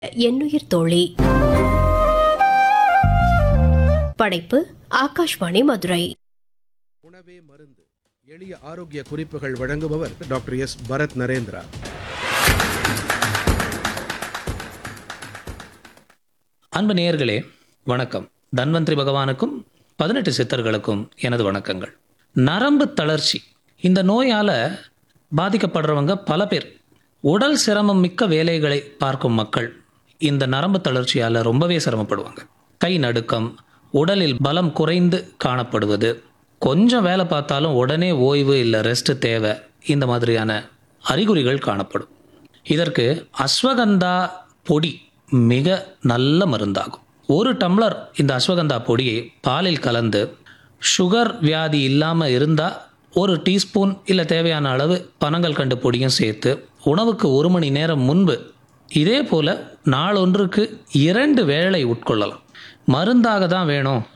என்னுயிர் தோழி படைப்பு ஆகாஷ்வாணி மதுரை உணவே மருந்து எளிய ஆரோக்கிய குறிப்புகள் வழங்குபவர் டாக்டர் எஸ் பரத் நரேந்திரா அன்பு நேயர்களே வணக்கம் தன்வந்திரி பகவானுக்கும் பதினெட்டு சித்தர்களுக்கும் எனது வணக்கங்கள் நரம்பு தளர்ச்சி இந்த நோயால் பாதிக்கப்படுறவங்க பல பேர் உடல் சிரமம் மிக்க வேலைகளை பார்க்கும் மக்கள் இந்த நரம்பு தளர்ச்சியால் ரொம்பவே சிரமப்படுவாங்க கை நடுக்கம் உடலில் பலம் குறைந்து காணப்படுவது கொஞ்சம் வேலை பார்த்தாலும் உடனே ஓய்வு இல்லை ரெஸ்ட் தேவை இந்த மாதிரியான அறிகுறிகள் காணப்படும் இதற்கு அஸ்வகந்தா பொடி மிக நல்ல மருந்தாகும் ஒரு டம்ளர் இந்த அஸ்வகந்தா பொடியை பாலில் கலந்து சுகர் வியாதி இல்லாமல் இருந்தால் ஒரு டீஸ்பூன் இல்லை தேவையான அளவு பனங்கள் கண்டு பொடியும் சேர்த்து உணவுக்கு ஒரு மணி நேரம் முன்பு இதே போல் நாளொன்றுக்கு இரண்டு வேளை உட்கொள்ளலாம் மருந்தாக தான் வேணும்